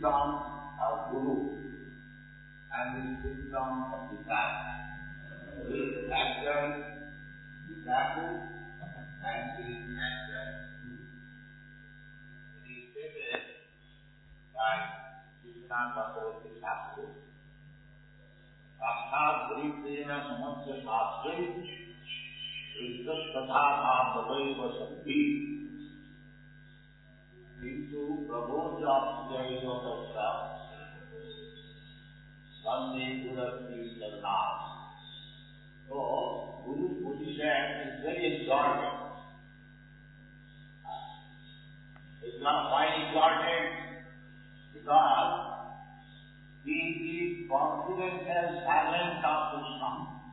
wisdom of Guru and the wisdom of disciple. His actual disciple and his actual Guru. It is stated by Krishna Bhagavad Thakur, साक्षात गरीबेन समस्त शास्त्रे तथा भावैव सन्ति किन्तु प्रभोजाप्यैव तत्र वन्दे गुरस्ति Jagannath So, Guru position is very exalted. It's not why exalted? Because he is confidential servant of Krishna.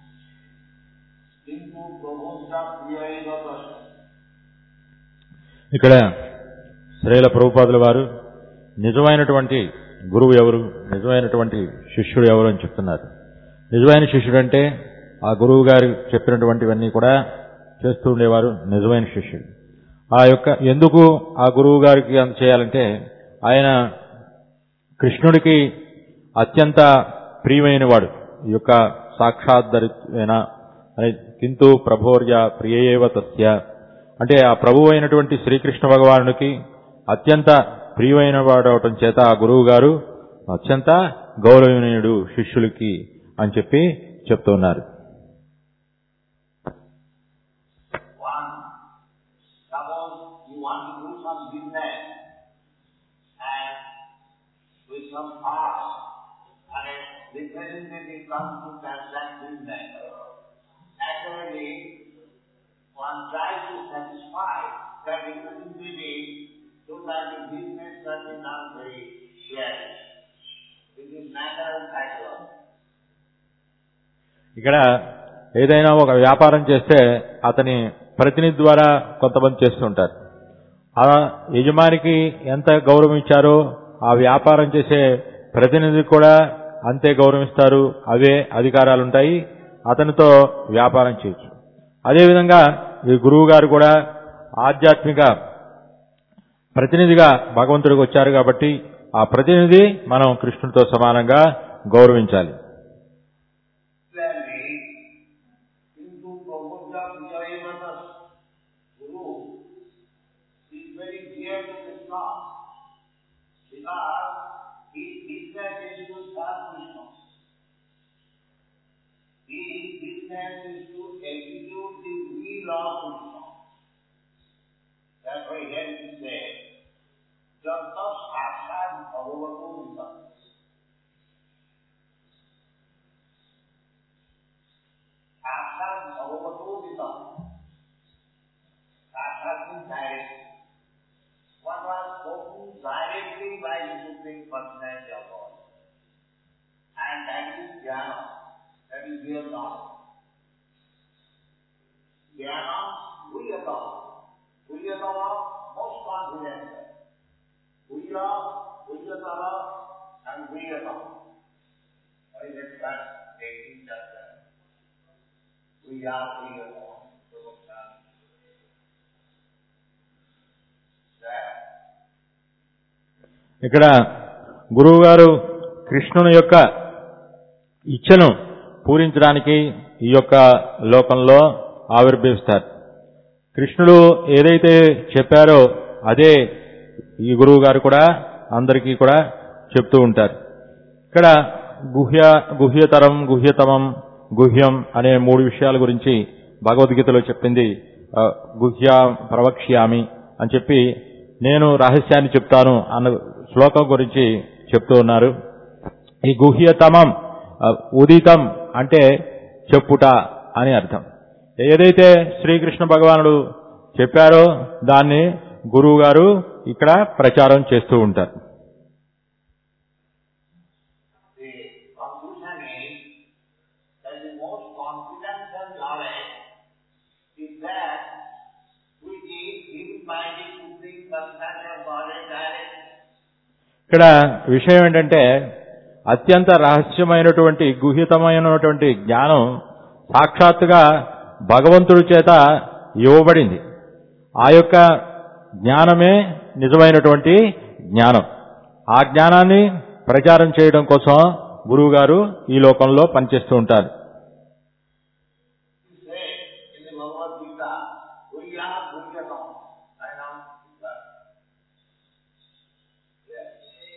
Into Prabhupada Priyaiva Krishna. ఇక్కడ శ్రీల ప్రభుపాదుల వారు నిజమైనటువంటి గురువు ఎవరు నిజమైనటువంటి శిష్యుడు ఎవరు అని చెప్తున్నారు నిజమైన శిష్యుడు అంటే ఆ గురువు గారు చెప్పినటువంటివన్నీ కూడా చేస్తూ ఉండేవారు నిజమైన శిష్యుడు ఆ యొక్క ఎందుకు ఆ గురువు గారికి అంత చేయాలంటే ఆయన కృష్ణుడికి అత్యంత ప్రియమైన వాడు ఈ యొక్క సాక్షాత్దరిత్వేన అని కింటు ప్రభోర్య ప్రియేవ తస్య అంటే ఆ ప్రభు అయినటువంటి శ్రీకృష్ణ భగవానుడికి అత్యంత ప్రియమైన వాడు అవటం చేత ఆ గురువు గారు అత్యంత గౌరవనీయుడు శిష్యులకి అని చెప్పి చెప్తూ ఉన్నారు One, suppose you want to do some business and with some cost and a representative comes to transact business. Naturally, one tries to satisfy that representative so that the business can be done very well. This is natural psychology. ఇక్కడ ఏదైనా ఒక వ్యాపారం చేస్తే అతని ప్రతినిధి ద్వారా కొంతమంది చేస్తుంటారు ఆ యజమానికి ఎంత గౌరవం ఇచ్చారో ఆ వ్యాపారం చేసే ప్రతినిధి కూడా అంతే గౌరవిస్తారు అవే అధికారాలు ఉంటాయి అతనితో వ్యాపారం చేయొచ్చు అదేవిధంగా ఈ గురువు గారు కూడా ఆధ్యాత్మిక ప్రతినిధిగా భగవంతుడికి వచ్చారు కాబట్టి ఆ ప్రతినిధి మనం కృష్ణుడితో సమానంగా గౌరవించాలి Clearly, into Prabhupada Vijayamata Guru is very dear to Krishna because his business is to serve Krishna. His business is to execute the will of Krishna. That's why here it says, Janta Sakshat Bhagavato Vita. Sakshat Bhagavato Vita. Sakshat means direct. What was spoken directly by the Supreme Personality of God. And that is Jnana. That is real knowledge. Jnana, Vuyatava. Vuyatava, most confident. Vuya, Vuyatava, and Vuyatava. What is it that taking just that? Vuya, Vuyatava. That. ఇక్కడ గురువు గారు కృష్ణుని యొక్క ఇచ్ఛను పూరించడానికి ఈ యొక్క లోకంలో ఆవిర్భవిస్తారు కృష్ణుడు ఏదైతే చెప్పారో అదే ఈ గురువు గారు కూడా అందరికీ కూడా చెప్తూ ఉంటారు ఇక్కడ గుహ్య గుహ్యతరం గుహ్యతమం గుహ్యం అనే మూడు విషయాల గురించి భగవద్గీతలో చెప్పింది ఆ, గుహ్య ప్రవక్ష్యామి అని చెప్పి నేను రహస్యాన్ని చెప్తాను అన్న శ్లోకం గురించి చెప్తూ ఉన్నారు ఈ గుహ్యతమం ఆ, ఉదితం అంటే చెప్పుట అని అర్థం ఏదైతే శ్రీకృష్ణ భగవానుడు చెప్పారో దాన్ని గురువు గారు ఇక్కడ ప్రచారం చేస్తూ ఉంటారు The conclusion is that the most confidential knowledge is that which is given by the Supreme Personality of Godhead direct. ఇక్కడ విషయం ఏంటంటే అత్యంత రహస్యమైనటువంటి గుహ్యతమైనటువంటి జ్ఞానం సాక్షాత్తుగా భగవంతుడి చేత ఇవ్వబడింది ఆ యొక్క జ్ఞానమే నిజమైనటువంటి జ్ఞానం ఆ జ్ఞానాన్ని ప్రచారం చేయడం కోసం గురువు గారు ఈ లోకంలో పనిచేస్తూ ఉంటారు He said in the Bhagavad Gita, Gurya Guryatam. I am Yes.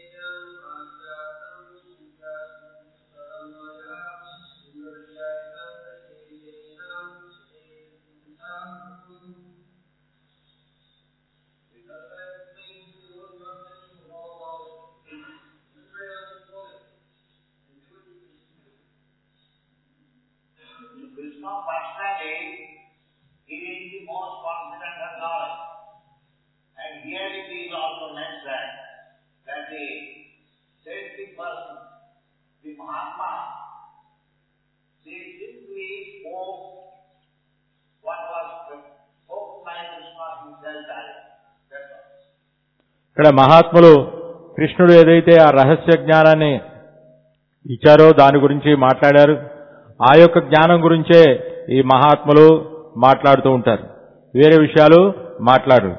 Krishna personally he is the most confident of knowledge. And here it is also mentioned that the saintly person, the Mahatma, they simply spoke what was spoken by Krishna himself direct. That's all. ఇక్కడ మహాత్ములు కృష్ణుడు ఏదైతే ఆ రహస్య జ్ఞానాన్ని ఇచ్చారో దాని గురించి మాట్లాడారు ఆ యొక్క జ్ఞానం గురించే ఈ మహాత్ములు మాట్లాడుతూ ఉంటారు వేరే విషయాలు మాట్లాడరు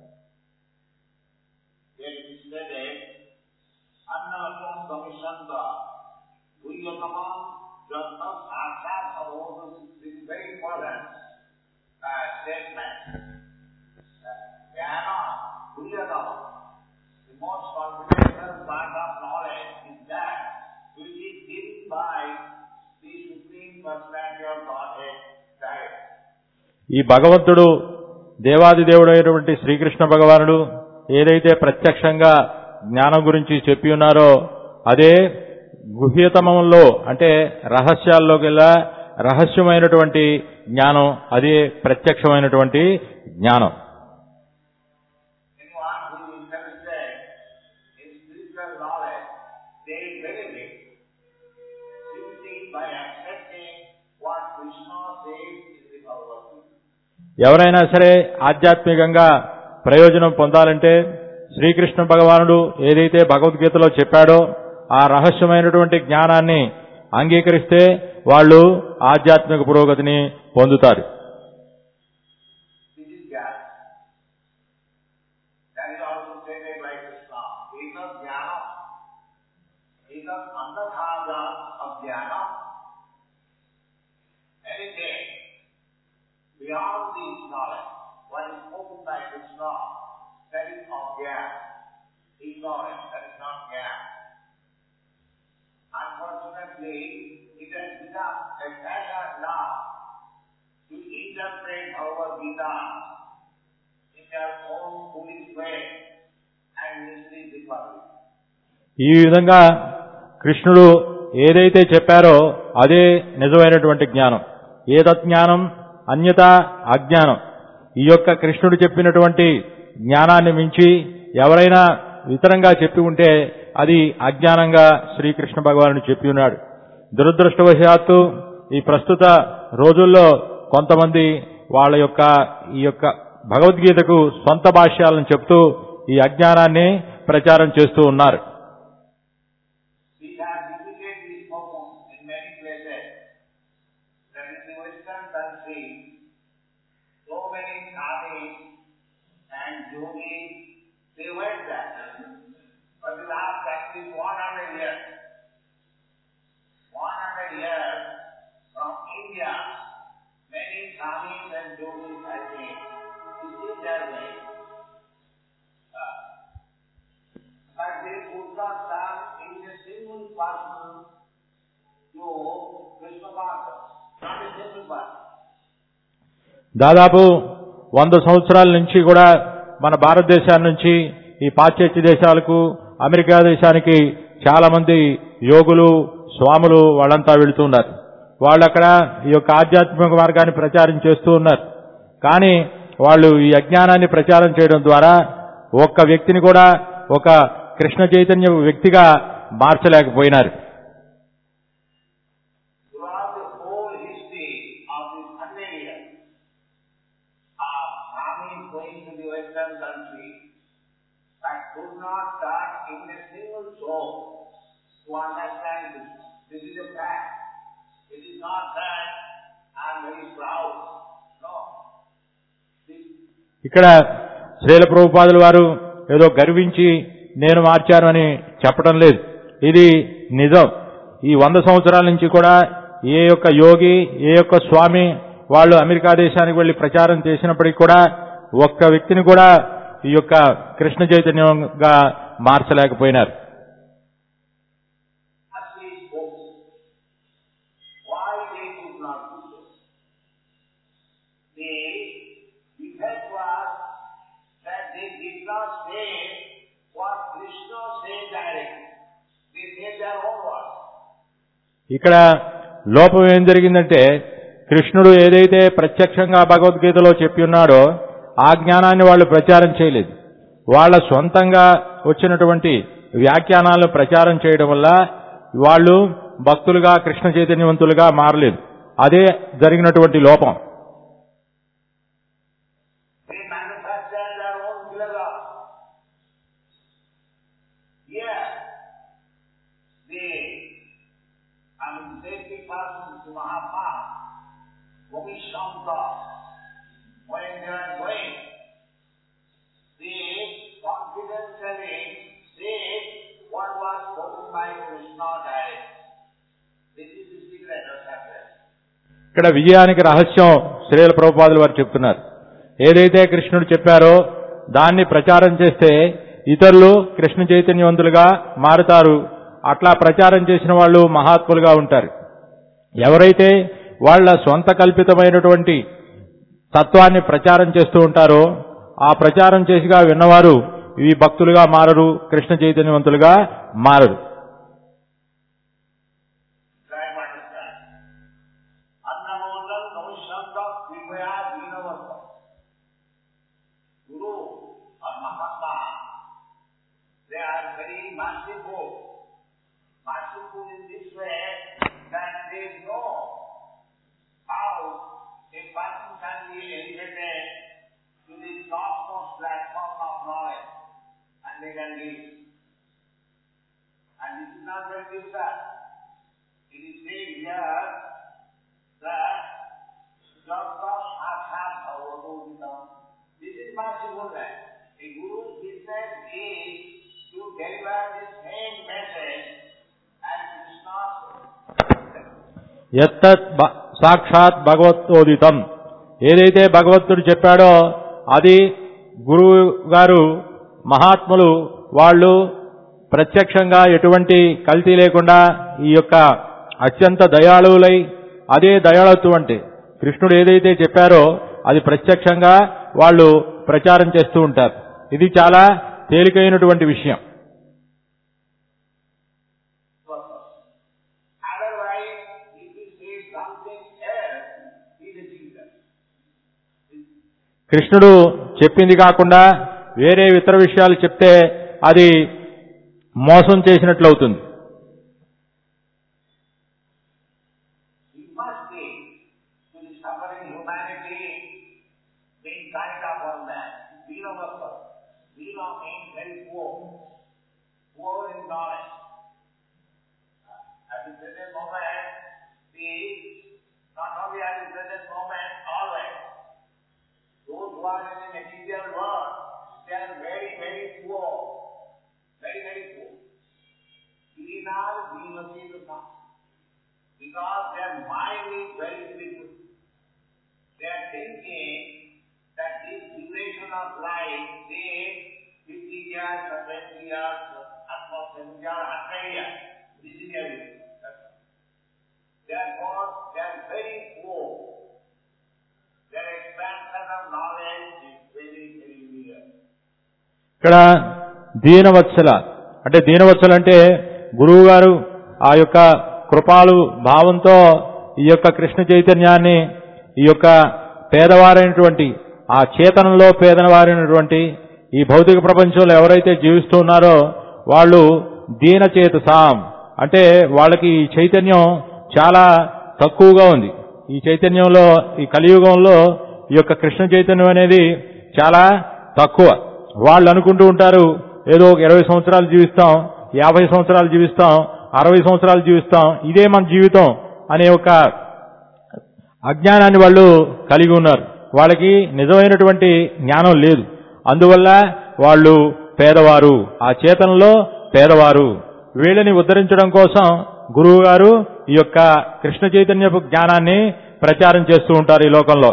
Here it is stated, Annavatam Kamishanta, Guryatamam Jantam Sakshat Abhodam. This is very important uh, statement. Jnana, Guryatamam. The most confidential part of knowledge is that which is given by the Supreme Personality of Godhead direct. ఈ భగవంతుడు దేవాది దేవుడు అయినటువంటి శ్రీకృష్ణ భగవానుడు ఏదైతే ప్రత్యక్షంగా జ్ఞానం గురించి చెప్పి ఉన్నారో అదే గుహ్యతమంలో అంటే రహస్యాల్లోకి వెళ్ళా రహస్యమైనటువంటి జ్ఞానం అదే ప్రత్యక్షమైనటువంటి జ్ఞానం Anyone who is interested in spiritual knowledge, they verily simply by accepting what Krishna says in the Bhagavad Gita. ఎవరైనా సరే ఆధ్యాత్మికంగా ప్రయోజనం పొందాలంటే శ్రీకృష్ణ భగవానుడు ఏదైతే భగవద్గీతలో చెప్పాడో ఆ రహస్యమైనటువంటి జ్ఞానాన్ని అంగీకరిస్తే వాళ్ళు ఆధ్యాత్మిక పురోగతిని పొందుతారు This is Jnana. That is also stated by Krishna. Eka Jnana. Eka Andhadhaga of Jnana. Anything beyond this knowledge, what is spoken by Krishna, that is of Jnana. Ignorance, that is not Jnana. Unfortunately, it has become a fashion now to interpret Bhagavad Gita in their own foolish way and mislead the public. ఈ విధంగా కృష్ణుడు ఏదైతే చెప్పారో అదే నిజమైనటువంటి జ్ఞానం ఏతజ్ఞానం అన్యత అజ్ఞానం ఈ యొక్క కృష్ణుడు చెప్పినటువంటి జ్ఞానాన్ని మించి ఎవరైనా ఇతరంగా చెప్పి ఉంటే అది అజ్ఞానంగా శ్రీకృష్ణ భగవానుడు చెప్పి ఉన్నాడు దురదృష్టవశాత్తు ఈ ప్రస్తుత రోజుల్లో కొంతమంది వాళ్ళ యొక్క ఈ యొక్క భగవద్గీతకు సొంత భాష్యాలను చెప్తూ ఈ అజ్ఞానాన్ని ప్రచారం చేస్తూ ఉన్నారు We have repeatedly spoken in many places that in the Western country, so many sadhus and yogis, they went there. For the last at least 100 years, 100 years from India, many sadhus and yogis have been. This is their way. Uh, but they could not come in a single person to Krishna Bhakta. Not a single person. దాదాపు వంద సంవత్సరాల నుంచి కూడా మన భారతదేశాన్ని నుంచి ఈ పాశ్చాత్య దేశాలకు అమెరికా దేశానికి చాలా మంది యోగులు స్వాములు వాళ్ళంతా వెళుతున్నారు వాళ్ళు అక్కడ ఈ యొక్క ఆధ్యాత్మిక మార్గాన్ని ప్రచారం చేస్తూ ఉన్నారు కానీ వాళ్ళు ఈ అజ్ఞానాన్ని ప్రచారం చేయడం ద్వారా ఒక్క వ్యక్తిని కూడా ఒక కృష్ణ చైతన్య వ్యక్తిగా మార్చలేకపోయినారు Throughout the whole history of this hundred years of Swami going to the Western country, that could not touch even a single soul to understand this. This is a fact. It is not that I am very proud. No. This ఇక్కడ శ్రీల ప్రభుపాదుల వారు ఏదో గర్వించి నేను మార్చాను అని చెప్పడం లేదు ఇది నిజం ఈ వంద సంవత్సరాల నుంచి కూడా ఏ యొక్క యోగి ఏ యొక్క స్వామి వాళ్ళు అమెరికా దేశానికి వెళ్లి ప్రచారం చేసినప్పటికీ కూడా ఒక్క వ్యక్తిని కూడా ఈ యొక్క కృష్ణ చైతన్యంగా మార్చలేకపోయినారు Ask these folks, why they could not do so. The effect was that they did not say what Krishna said directly. They said their own words. ఇక్కడ లోపం ఏం జరిగిందంటే కృష్ణుడు ఏదైతే ప్రత్యక్షంగా భగవద్గీతలో చెప్పి ఉన్నాడో ఆ జ్ఞానాన్ని వాళ్ళు ప్రచారం చేయలేదు వాళ్ళ సొంతంగా వచ్చినటువంటి వ్యాఖ్యానాలను ప్రచారం చేయడం వల్ల వాళ్ళు భక్తులుగా కృష్ణ చైతన్యవంతులుగా మారలేదు అదే జరిగినటువంటి లోపం They manufacture their own syllabus. Here, the I mean, safety persons to Mahatma, Bhumishanta, when they are going, they confidentially say what was spoken by Krishna direct. This is the secret of success. ఇక్కడ విజయానికి రహస్యం శ్రీల ప్రభుపాదులు వారు చెప్తున్నారు ఏదైతే కృష్ణుడు చెప్పారో దాన్ని ప్రచారం చేస్తే ఇతరులు కృష్ణ చైతన్యవంతులుగా మారుతారు అట్లా ప్రచారం చేసిన వాళ్ళు మహాత్ములుగా ఉంటారు ఎవరైతే వాళ్ళ సొంత కల్పితమైనటువంటి తత్వాన్ని ప్రచారం చేస్తూ ఉంటారో ఆ ప్రచారం చేసిగా విన్నవారు ఇవి భక్తులుగా మారరు కృష్ణ చైతన్యవంతులుగా మారరు Try to understand. Annamodal Namaskanda Vivaya Dinavasa. Guru or Mahatma, they are very merciful. Merciful in this way that they know how a person can be elevated to the topmost platform of knowledge and they can live. And this is not very difficult. It is said here that Japa Sakshat Bhagavatam. This is mercifulness. A guru's business is to deliver the same message as Krishna's ఎత్తత్ బ- సాక్షాత్ భగవత్తోదితం ఏదైతే భగవంతుడు చెప్పాడో అది గురువు గారు మహాత్ములు వాళ్ళు ప్రత్యక్షంగా ఎటువంటి కల్తీ లేకుండా ఈ యొక్క అత్యంత దయాళువులై అదే దయాళత్వం అంటే కృష్ణుడు ఏదైతే చెప్పారో అది ప్రత్యక్షంగా వాళ్ళు ప్రచారం చేస్తూ ఉంటారు ఇది చాలా తేలికైనటువంటి విషయం purpose. Otherwise, if you say something else, it is Jesus. కృష్ణుడు చెప్పింది కాకుండా వేరే ఇతర విషయాలు చెప్తే అది మోసం చేసినట్లవుతుంది We must be to the suffering humanity being kind of one man. Dino Vasa. Dino means very poor. Poor in knowledge. At the present moment, the not only at the present moment, always. Those who are in the material world, they are very, very poor. Very, very poor. Deenal Deenasi Vasa. because their mind is very simple. They are thinking that this duration of life, say 50 years or 20 years, or 70 years, 100 years, this is their view. That's all. Therefore, they are very poor. Their expansion of knowledge is very, very near. ఇక్కడ దీనవత్సల అంటే దీనవత్సల అంటే గురువు గారు ఆ యొక్క కృపాలు భావంతో ఈ యొక్క కృష్ణ చైతన్యాన్ని ఈ యొక్క పేదవారైనటువంటి ఆ చేతనంలో పేదవారైనటువంటి ఈ భౌతిక ప్రపంచంలో ఎవరైతే జీవిస్తూ ఉన్నారో వాళ్ళు దీనచేత సాం అంటే వాళ్ళకి ఈ చైతన్యం చాలా తక్కువగా ఉంది ఈ చైతన్యంలో ఈ కలియుగంలో ఈ యొక్క కృష్ణ చైతన్యం అనేది చాలా తక్కువ వాళ్ళు అనుకుంటూ ఉంటారు ఏదో ఒక ఇరవై సంవత్సరాలు జీవిస్తాం యాభై సంవత్సరాలు జీవిస్తాం అరవై సంవత్సరాలు జీవిస్తాం ఇదే మన జీవితం అనే ఒక అజ్ఞానాన్ని వాళ్ళు కలిగి ఉన్నారు వాళ్ళకి నిజమైనటువంటి జ్ఞానం లేదు అందువల్ల వాళ్ళు పేదవారు ఆ చేతనలో పేదవారు వీళ్ళని ఉద్ధరించడం కోసం గురువు గారు ఈ యొక్క కృష్ణ చైతన్యపు జ్ఞానాన్ని ప్రచారం చేస్తూ ఉంటారు ఈ లోకంలో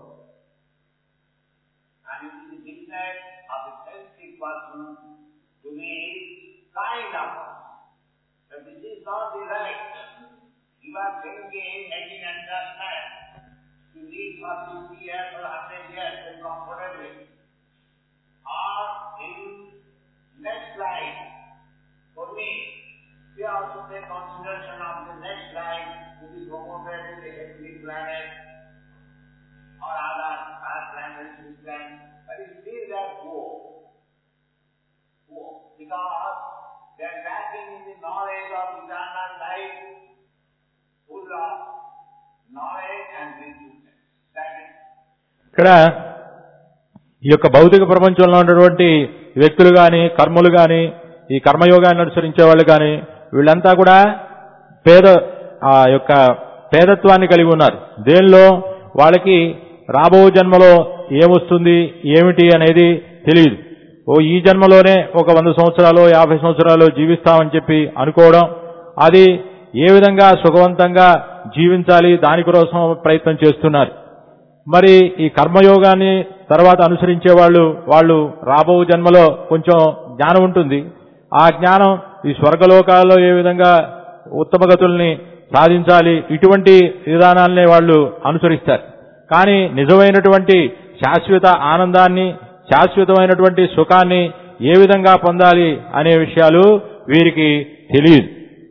And it is the business of a sensitive person to be kind of us. But this is not the right. You are thinking, making understand to live for 50 years or 100 years and comfortably. Or in next life, for me, we also take consideration of the next life to be promoted in the heavenly planet or other other planets system, but it still that poor. Poor. Because they are lacking in the knowledge of eternal life, full of knowledge and wisdom. That is ఇక్కడ ఈ యొక్క భౌతిక ప్రపంచంలో ఉన్నటువంటి వ్యక్తులు గాని కర్మలు గాని ఈ కర్మయోగాన్ని అనుసరించే వాళ్ళు గాని వీళ్ళంతా కూడా పేద ఆ యొక్క పేదత్వాన్ని కలిగి ఉన్నారు దేనిలో వాళ్ళకి రాబో జన్మలో ఏమొస్తుంది ఏమిటి అనేది తెలియదు ఓ ఈ జన్మలోనే ఒక వంద సంవత్సరాలు యాభై సంవత్సరాలు జీవిస్తామని చెప్పి అనుకోవడం అది ఏ విధంగా సుఖవంతంగా జీవించాలి దానికోసం ప్రయత్నం చేస్తున్నారు మరి ఈ కర్మయోగాన్ని తర్వాత అనుసరించే వాళ్ళు వాళ్ళు రాబో జన్మలో కొంచెం జ్ఞానం ఉంటుంది ఆ జ్ఞానం ఈ స్వర్గలోకాల్లో ఏ విధంగా ఉత్తమ గతుల్ని సాధించాలి ఇటువంటి విధానాలనే వాళ్ళు అనుసరిస్తారు కానీ నిజమైనటువంటి శాశ్వత ఆనందాన్ని శాశ్వతమైనటువంటి సుఖాన్ని ఏ విధంగా పొందాలి అనే విషయాలు వీరికి తెలియదు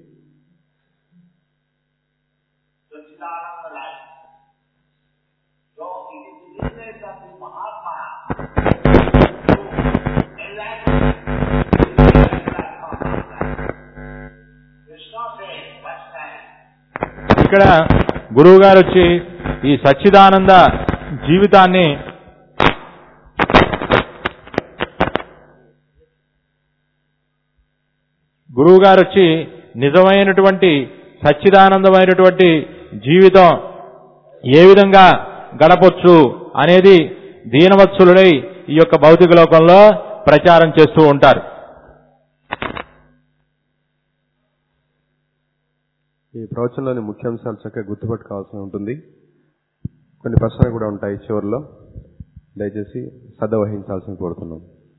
Sachidananda life. So it is the business of the Mahatma to enlighten Krishna says, first time, ఇక్కడ గురువు గారు వచ్చి ఈ సచ్చిదానంద జీవితాన్ని గురువు గారు వచ్చి నిజమైనటువంటి సచ్చిదానందమైనటువంటి జీవితం ఏ విధంగా గడపొచ్చు అనేది దీనవత్సులుడై ఈ యొక్క భౌతిక లోకంలో ప్రచారం చేస్తూ ఉంటారు ఈ ప్రవచనంలోని ముఖ్యాంశాలు చక్కగా గుర్తుపెట్టుకోవాల్సి ఉంటుంది కొన్ని ప్రశ్నలు కూడా ఉంటాయి చివరిలో దయచేసి శ్రద్ధ వహించాల్సిన కోరుతున్నాం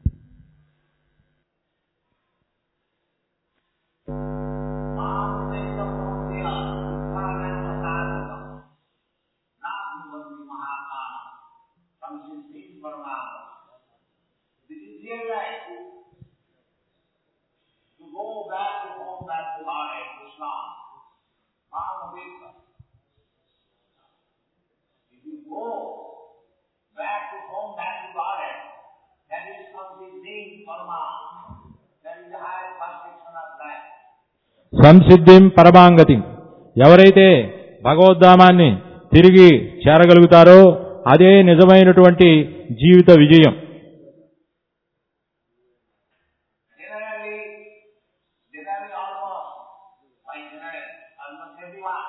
This is real life. To go back to home, back to Hare Krishna, Mahavira. If you go back to home, back to Hare, that is something being Parama. That is the highest perfection of life. సంసిద్ధిం పరమాంగతి ఎవరైతే భగవద్ధామాన్ని తిరిగి చేరగలుగుతారో అదే నిజమైనటువంటి జీవిత విజయం Generally, generally almost, by general, almost everyone,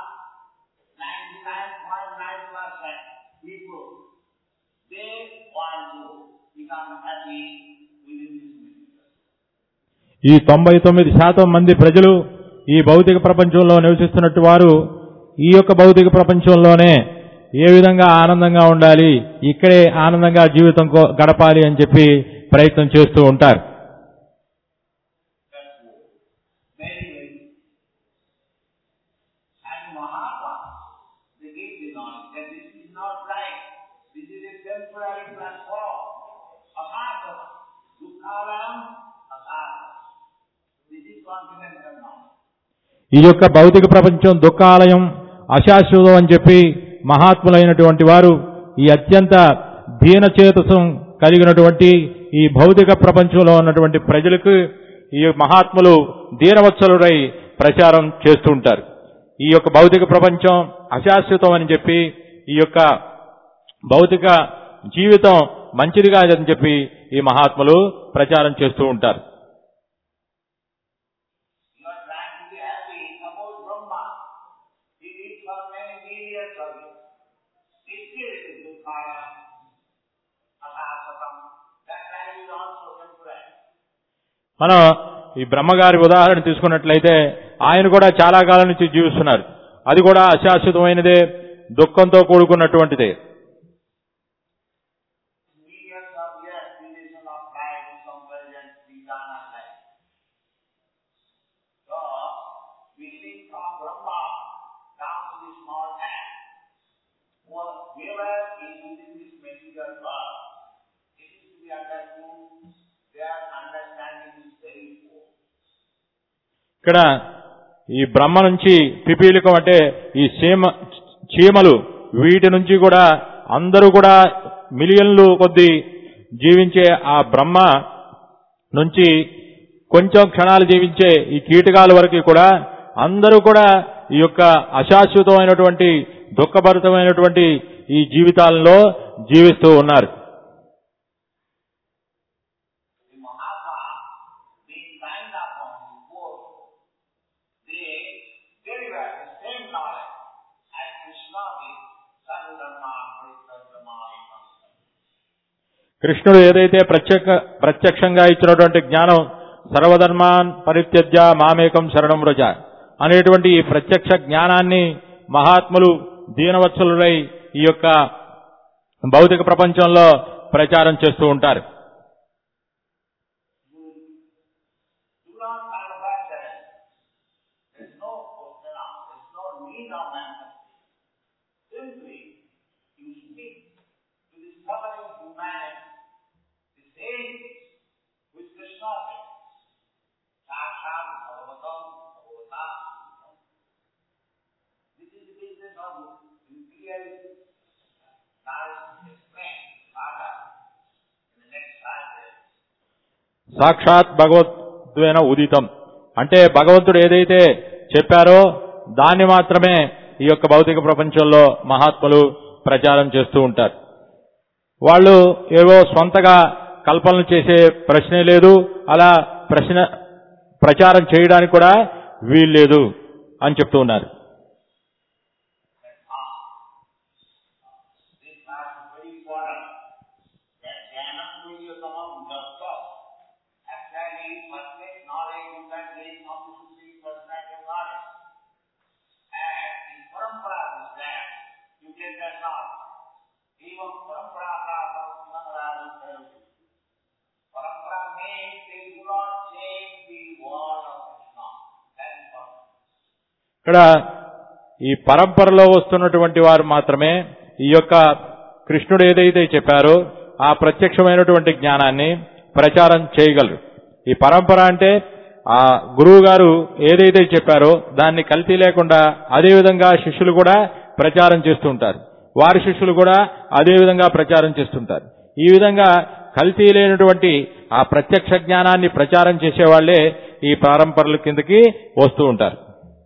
99.9% people, they want to become happy within this universe. ఈ తొంభై తొమ్మిది శాతం మంది ప్రజలు ఈ భౌతిక ప్రపంచంలో నివసిస్తున్నట్టు వారు ఈ యొక్క భౌతిక ప్రపంచంలోనే ఏ విధంగా ఆనందంగా ఉండాలి ఇక్కడే ఆనందంగా జీవితం కో- గడపాలి అని చెప్పి ప్రయత్నం చేస్తూ ఉంటారు That's all. Very, very. And Mahatma, they gave the knowledge that this is not right. This is a temporary platform. Asatana. Dukhalam, asatana. This is continental knowledge. ఈ యొక్క భౌతిక ప్రపంచం దుఃఖాలయం అశాశ్వతం అని చెప్పి మహాత్ములైనటువంటి వారు ఈ అత్యంత దీనచేతసం కలిగినటువంటి ఈ భౌతిక ప్రపంచంలో ఉన్నటువంటి ప్రజలకు ఈ మహాత్ములు దీనవత్సలుడై ప్రచారం చేస్తూ ఉంటారు ఈ యొక్క భౌతిక ప్రపంచం అశాశ్వతం అని చెప్పి ఈ యొక్క భౌతిక జీవితం మంచిది కాదని చెప్పి ఈ మహాత్ములు ప్రచారం చేస్తూ ఉంటారు You are trying to be happy. Suppose Brahma, he lives for many millions of years. He still is Dukhalam, asasatam. That life is also temporary. మనం ఈ బ్రహ్మగారి ఉదాహరణ తీసుకున్నట్లయితే ఆయన కూడా చాలా కాలం నుంచి జీవిస్తున్నారు అది కూడా అశాశ్వతమైనదే దుఃఖంతో కూడుకున్నటువంటిదే Millions of years, duration of life is comparison to eternal life. So, beginning from Brahma down to the small ant, whoever is within this material world, it is to be understood, their understanding is very poor. ఇక్కడ ఈ బ్రహ్మ నుంచి పిపీలికం అంటే ఈ చీమ చీమలు వీటి నుంచి కూడా అందరూ కూడా మిలియన్లు కొద్ది జీవించే ఆ బ్రహ్మ నుంచి కొంచెం క్షణాలు జీవించే ఈ కీటకాల వరకు కూడా అందరూ కూడా ఈ యొక్క అశాశ్వతమైనటువంటి దుఃఖభరితమైనటువంటి ఈ జీవితాలలో జీవిస్తూ ఉన్నారు The Mahatma, being kind upon his poor, they deliver the same knowledge as Krishna did, Sarvadharma Paritrajamani కృష్ణుడు ఏదైతే ప్రత్యక్ష ప్రత్యక్షంగా ఇచ్చినటువంటి జ్ఞానం సర్వధర్మాన్ పరిత్యజ్య మామేకం శరణం రజ అనేటువంటి ఈ ప్రత్యక్ష జ్ఞానాన్ని మహాత్ములు దీనవత్సలులై ఈ యొక్క భౌతిక ప్రపంచంలో ప్రచారం చేస్తూ ఉంటారు Do not manufacture it. There is no question of, there is no need of manufacturing. Simply, you speak to the suffering humanity, the same which Krishna said. Sakshat Bhagavatam Bhagavata. This is the business of imperial knowledge explained further in the next chapter. సాక్షాత్ భగవద్వేన ఉదితం అంటే భగవంతుడు ఏదైతే చెప్పారో దాన్ని మాత్రమే ఈ యొక్క భౌతిక ప్రపంచంలో మహాత్ములు ప్రచారం చేస్తూ ఉంటారు వాళ్ళు ఏవో స్వంతగా కల్పనలు చేసే ప్రశ్నే లేదు అలా ప్రశ్న ప్రచారం చేయడానికి కూడా వీల్లేదు అని చెప్తూ ఉన్నారు This part is very important. That Jnanam Vijyotamam Japta. Actually, perfect knowledge you can gain from the Supreme Personality of Knowledge. And in Parampara Islam, you get that knowledge. Even Parampara Prabhu Mangalam Sarvati. Parampara means they do not change the word of Krishna. That is important. ఇక్కడ ఈ పరంపరలో వస్తున్నటువంటి వారు మాత్రమే ఈ యొక్క కృష్ణుడు ఏదైతే చెప్పారో ఆ ప్రత్యక్షమైనటువంటి జ్ఞానాన్ని ప్రచారం చేయగలరు ఈ పరంపర అంటే ఆ గురువు గారు ఏదైతే చెప్పారో దాన్ని కల్తీ లేకుండా అదే విధంగా శిష్యులు కూడా ప్రచారం చేస్తూ ఉంటారు వారి శిష్యులు కూడా అదే విధంగా ప్రచారం చేస్తుంటారు ఈ విధంగా కల్తీ లేనటువంటి ఆ ప్రత్యక్ష జ్ఞానాన్ని ప్రచారం చేసేవాళ్లే ఈ పరంపరల కిందకి వస్తూ ఉంటారు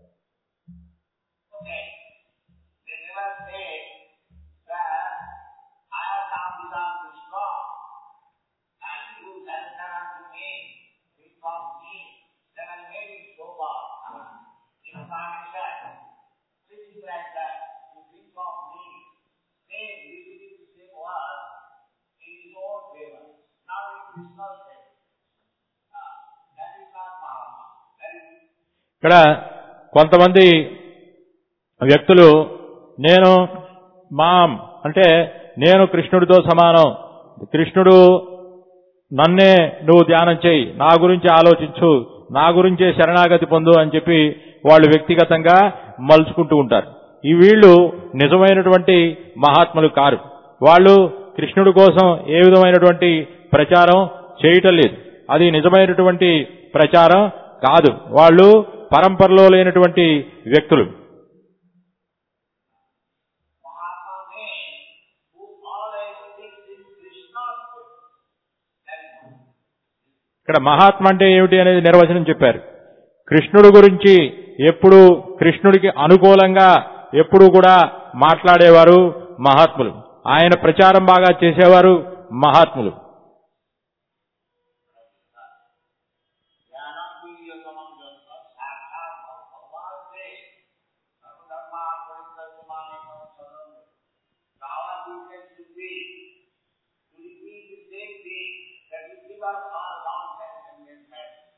Okay. They never say that I have now become Krishna and you surrender unto me, think of me, then I made it so far. Incarnation. Sitting like that, you think of me, saying, repeating the same word in his own favor. Now in Krishna's favor. Uh, that is not Mahatma. That is ఇక్కడ కొంతమంది వ్యక్తులు నేను మాం అంటే నేను కృష్ణుడితో సమానం కృష్ణుడు నన్నే నువ్వు ధ్యానం చేయి నా గురించి ఆలోచించు నా గురించే శరణాగతి పొందు అని చెప్పి వాళ్ళు వ్యక్తిగతంగా మలుచుకుంటూ ఉంటారు ఈ వీళ్ళు నిజమైనటువంటి మహాత్ములు కారు వాళ్ళు కృష్ణుడి కోసం ఏ విధమైనటువంటి ప్రచారం చేయటం లేదు అది నిజమైనటువంటి ప్రచారం కాదు వాళ్ళు పరంపరలో లేనటువంటి వ్యక్తులు Mahatma means who always thinks in Krishna's way. That is Mahatma. ఇక్కడ మహాత్మ అంటే ఏమిటి అనేది నిర్వచనం చెప్పారు కృష్ణుడి గురించి ఎప్పుడు కృష్ణుడికి అనుకూలంగా ఎప్పుడు కూడా మాట్లాడేవారు మహాత్ములు ఆయన ప్రచారం బాగా చేసేవారు మహాత్ములు Jnanam Vijyotamam Jatva Sakshat Bhagavan says, Sarvadharma Paritrajamani Sarvam. So our duty should be to repeat the same thing that we give up our long and convenience.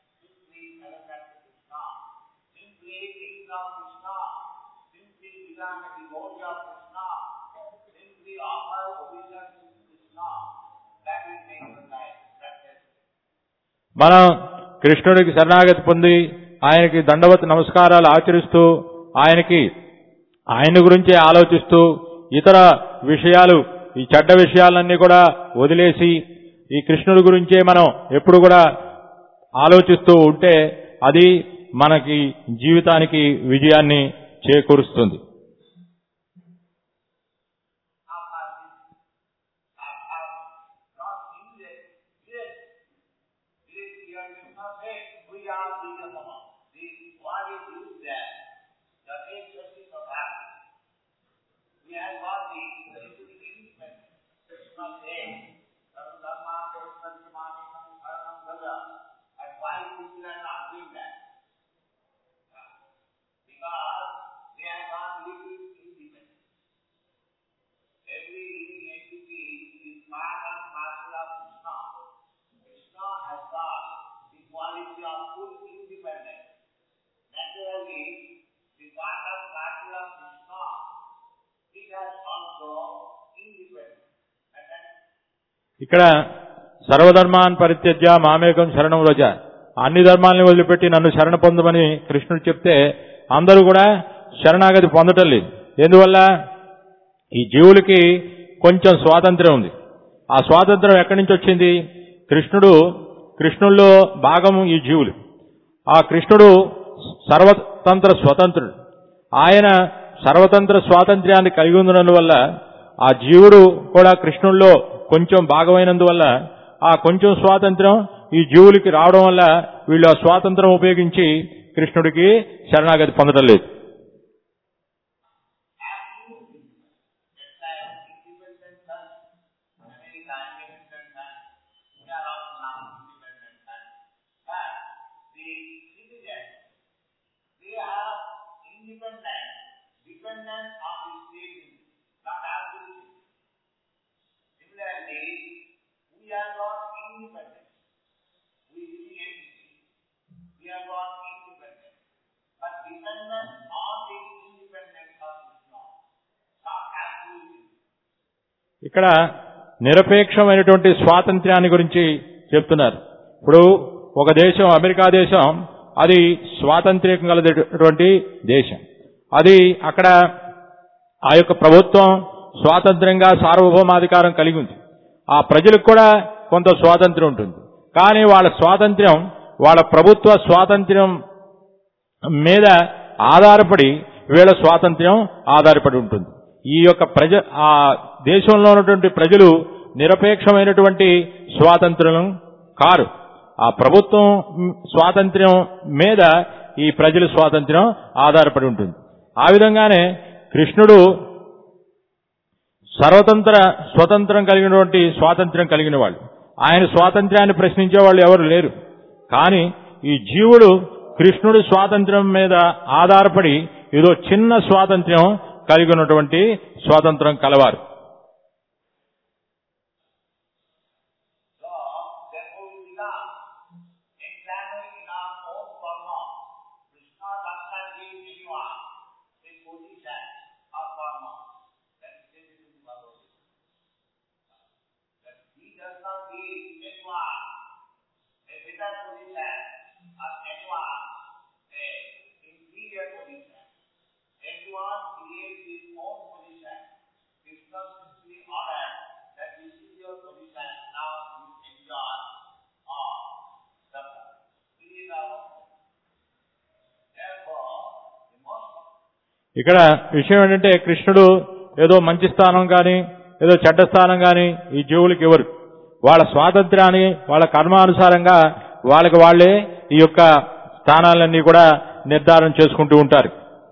of Krishna, since we become a devotee of Krishna, since we offer obedience to Krishna, that will make the life practice. మనం కృష్ణుడికి శరణాగతి పొంది ఆయనకి దండవత్ నమస్కారాలు ఆచరిస్తూ ఆయనకి ఆయన గురించే ఆలోచిస్తూ ఇతర విషయాలు ఈ చెడ్డ విషయాలన్నీ కూడా వదిలేసి ఈ కృష్ణుడి గురించే మనం ఎప్పుడు కూడా ఆలోచిస్తూ ఉంటే అది మనకి జీవితానికి విజయాన్ని చేకూరుస్తుంది Now, I have not seen this. Yes, it is here Krishna says, we are Vigatama. The what is used there, the eight justice of that. We have got the the independent. Krishna says, Dhamma Dhamma Dhamma Dhamma And why people are not doing that? Because they are not living independent. Every living entity is part and parcel of Krishna. Krishna has got the quality of full independence. Naturally, the part and parcel of Krishna, it has also independence. And then ఇక్కడ సర్వధర్మాన్ పరిత్యజ్య మామేకం శరణం రజ అన్ని ధర్మాలని వదిలిపెట్టి నన్ను శరణ పొందమని కృష్ణుడు చెప్తే అందరూ కూడా శరణాగతి పొందటం లేదు ఎందువల్ల ఈ జీవులకి కొంచెం స్వాతంత్ర్యం ఉంది ఆ స్వాతంత్రం ఎక్కడి నుంచి వచ్చింది కృష్ణుడు కృష్ణుల్లో భాగం ఈ జీవులు ఆ కృష్ణుడు సర్వతంత్ర స్వతంత్రుడు ఆయన సర్వతంత్ర స్వాతంత్ర్యాన్ని కలిగి ఉన్నందువల్ల ఆ జీవుడు కూడా కృష్ణుల్లో కొంచెం భాగమైనందువల్ల ఆ కొంచెం స్వాతంత్రం ఈ జీవులకి రావడం వల్ల వీళ్ళు ఆ స్వాతంత్రం ఉపయోగించి కృష్ణుడికి శరణాగతి పొందడం లేదు Just like independent son, America independent son, we are also now independent son. But the citizens, they are independent, dependent on the state, not absolute. Similarly, we are not independent. We really entity. We are not independent, but dependent on the independence of Krishna, not absolute. ఇక్కడ నిరపేక్షమైనటువంటి స్వాతంత్ర్యాన్ని గురించి చెప్తున్నారు ఇప్పుడు ఒక దేశం America దేశం అది స్వాతంత్ర్యం కలటువంటి దేశం అది అక్కడ ఆ యొక్క ప్రభుత్వం స్వాతంత్ర్యంగా సార్వభౌమాధికారం కలిగి ఉంది ఆ ప్రజలకు కూడా కొంత స్వాతంత్ర్యం ఉంటుంది కానీ వాళ్ళ స్వాతంత్ర్యం వాళ్ళ ప్రభుత్వ స్వాతంత్ర్యం మీద ఆధారపడి వీళ్ళ స్వాతంత్ర్యం ఆధారపడి ఉంటుంది ఈ యొక్క ప్రజ ఆ దేశంలో ఉన్నటువంటి ప్రజలు నిరపేక్షమైనటువంటి స్వాతంత్ర్యం కారు ఆ ప్రభుత్వం మ్, స్వాతంత్ర్యం మీద ఈ ప్రజల స్వాతంత్ర్యం ఆధారపడి ఉంటుంది ఆ విధంగానే కృష్ణుడు సర్వతంత్ర స్వతంత్రం కలిగినటువంటి స్వాతంత్ర్యం కలిగిన వాళ్ళు ఆయన స్వాతంత్ర్యాన్ని ప్రశ్నించే వాళ్ళు ఎవరు లేరు కానీ ఈ జీవుడు కృష్ణుడి స్వాతంత్ర్యం మీద ఆధారపడి ఏదో చిన్న స్వాతంత్ర్యం కలిగి ఉన్నటువంటి స్వాతంత్రం కలవారు So, therefore we become examining in our own karma. Krishna does not give anyone a position of karma. That is stated in the Bhagavad Gita. That he does not give anyone a better position or anyone a inferior position. Everyone creates his own position. Krishna simply ordered that this is your position, now you enjoy or suffer. This is our Therefore, the most ఇక్కడ విషయం ఏంటంటే కృష్ణుడు ఏదో మంచి స్థానం కానీ ఏదో చెడ్డ స్థానం కానీ ఈ జీవులకి ఇవ్వరు వాళ్ళ స్వాతంత్ర్యాన్ని వాళ్ళ కర్మానుసారంగా వాళ్ళకి వాళ్ళే ఈ యొక్క స్థానాలన్నీ కూడా నిర్ధారణ చేసుకుంటూ ఉంటారు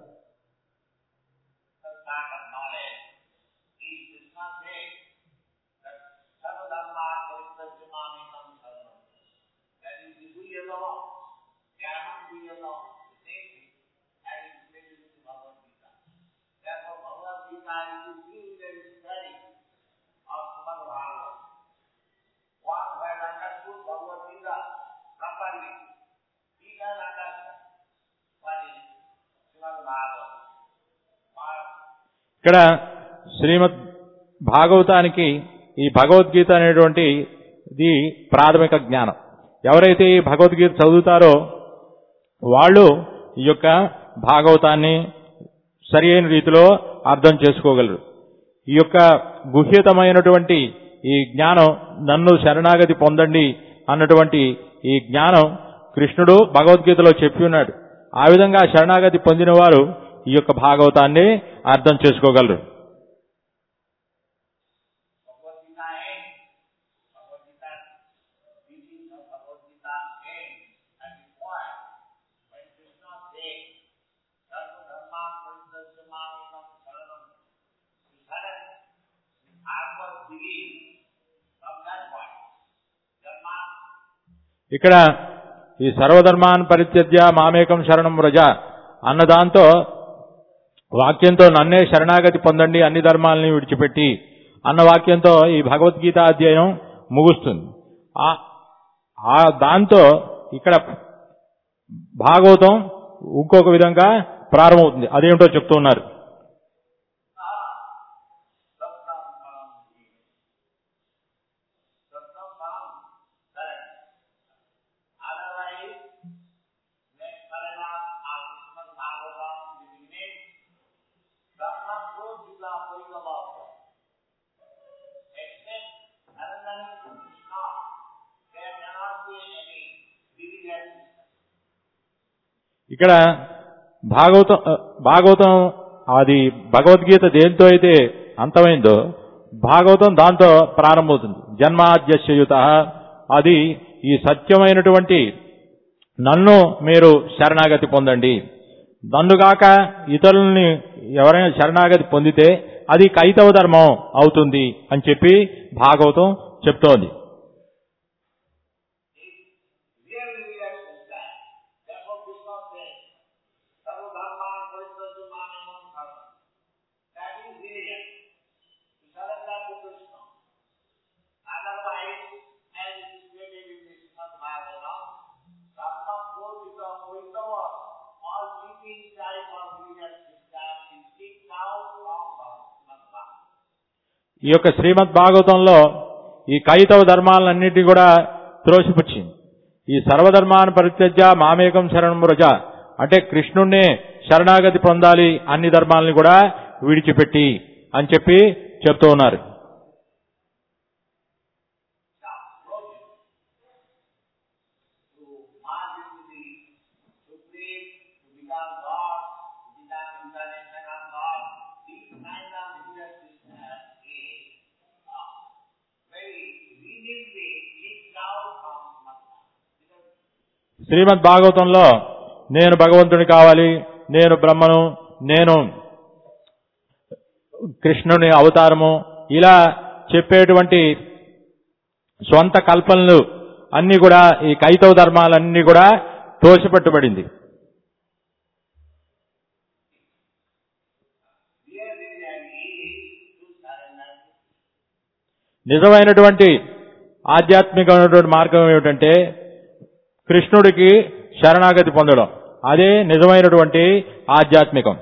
kind of knowledge is Krishna says that Sarvadhamma Pariprajamamikam Sarvam. That is the we alone, Jnana we alone, the same thing as is stated in the Bhagavad Gita. Therefore Bhagavad Gita is the preliminary study of Srimad Bhagavatam. One who has understood Bhagavad Gita properly, he can understand what is Srimad ఇక్కడ శ్రీమద్ భాగవతానికి ఈ భగవద్గీత అనేటువంటి ఇది ప్రాథమిక జ్ఞానం ఎవరైతే ఈ భగవద్గీత చదువుతారో వాళ్ళు ఈ యొక్క భాగవతాన్ని సరి అయిన రీతిలో అర్థం చేసుకోగలరు ఈ యొక్క గుహ్యతమైనటువంటి ఈ జ్ఞానం నన్ను శరణాగతి పొందండి అన్నటువంటి ఈ జ్ఞానం కృష్ణుడు భగవద్గీతలో చెప్పి ఉన్నాడు ఆ విధంగా శరణాగతి పొందిన వారు ఈ యొక్క భాగవతాన్ని అర్థం చేసుకోగలరు Bhagavad Gita ends. Bhagavad Gita, teaching of Bhagavad Gita ends at the point when Krishna says, Sarva Dharma Parisasya Mamikam Saranam. He said, I was believed from that point. Dharma ఇక్కడ ఈ సర్వధర్మాన్ పరిత్యజ్య మామేకం శరణం వ్రజ అన్న దాంతో వాక్యంతో నన్నే శరణాగతి పొందండి అన్ని ధర్మాలని విడిచిపెట్టి అన్న వాక్యంతో ఈ భగవద్గీత అధ్యాయం ముగుస్తుంది ఆ ఆ దాంతో ఇక్కడ భాగవతం ఇంకొక విధంగా ప్రారంభమవుతుంది అదేమిటో చెప్తూ ఉన్నారు Satsam Param Ji. Satsam Param Saran. Otherwise, next paragraph of Srimad Bhagavatam will begin. Dharma Prodhita Purivabhava. Except other than Krishna, there cannot be any division. ఇక్కడ భాగవతం భాగవతం అది భగవద్గీత దేంతో అయితే అంతమైందో భాగవతం దాంతో ప్రారంభమవుతుంది జన్మాద్యశయుత అది ఈ సత్యమైనటువంటి నన్ను మీరు శరణాగతి పొందండి నన్నుగాక ఇతరుల్ని ఎవరైనా శరణాగతి పొందితే అది కైతవ ధర్మం అవుతుంది అని చెప్పి భాగవతం చెప్తోంది Really we understand. Therefore Krishna says, Sarva Dharma Parisasya Mamimam Dharma. That is religion. To surrender to Krishna. Otherwise, as it is stated in the Srimad Bhagavatam, Dharma Prodhita Purikava, all keeping type of religious system is kicked out from Bhagavad ఈ యొక్క శ్రీమద్ భాగవతంలో ఈ కైతవ ధర్మాలన్నిటి కూడా త్రోసిపుచ్చింది ఈ సర్వధర్మాన్ని పరిత్యజ్య మామేకం శరణం రజ అంటే కృష్ణుణ్ణే శరణాగతి పొందాలి అన్ని ధర్మాలని కూడా విడిచిపెట్టి అని చెప్పి చెప్తూ ఉన్నారు to merge into the Supreme, to become God, to become incarnation of God. This kind of religious system is uh, very rigidly kicked out from Mata. Because శ్రీమద్ భాగవతంలో నేను భగవంతుని కావాలి నేను బ్రహ్మను నేను కృష్ణుని అవతారము ఇలా చెప్పేటువంటి స్వంత కల్పనలు అన్ని కూడా ఈ కైతవ ధర్మాలన్నీ కూడా తోసిపెట్టబడింది really there is to surrender నిజమైనటువంటి ఆధ్యాత్మికమైనటువంటి మార్గం ఏమిటంటే కృష్ణుడికి శరణాగతి పొందడం అదే నిజమైనటువంటి ఆధ్యాత్మికం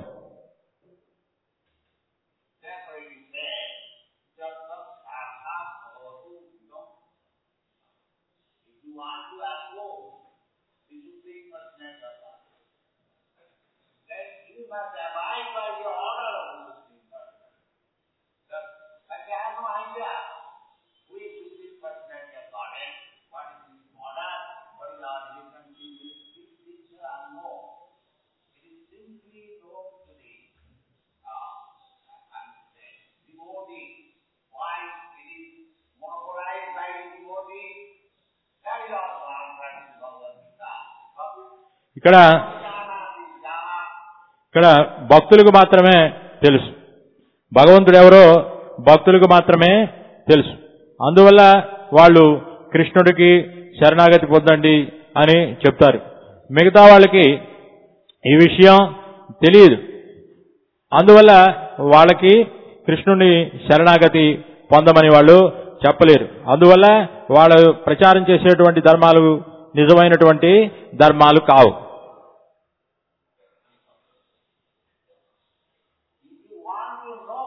Therefore it is said, just the Sasa Bhavatu Yudam. If you want to approach the Supreme Personality of God, then you must abide by the order of the Supreme Personality. But but I have no idea who is Supreme Personality of Godhead, what is his order, what is our relationship with this picture unknown. It is simply known to the uh, and the devotee. Why it is monopolized by the devotee? That is also answered in Bhagavad Gita. But ఇక్కడ Jana is Jana. ఇక్కడ భక్తులకు మాత్రమే తెలుసు భగవంతుడు ఎవరో భక్తులకు మాత్రమే తెలుసు అందువల్ల వాళ్ళు కృష్ణుడికి శరణాగతి పొందండి అని చెప్తారు మిగతా వాళ్ళకి ఈ విషయం తెలియదు అందువల్ల వాళ్ళకి కృష్ణుని శరణాగతి పొందమని వాళ్ళు చెప్పలేరు అందువల్ల వాళ్ళు ప్రచారం చేసేటువంటి ధర్మాలు నిజమైనటువంటి ధర్మాలు కావు If you want to know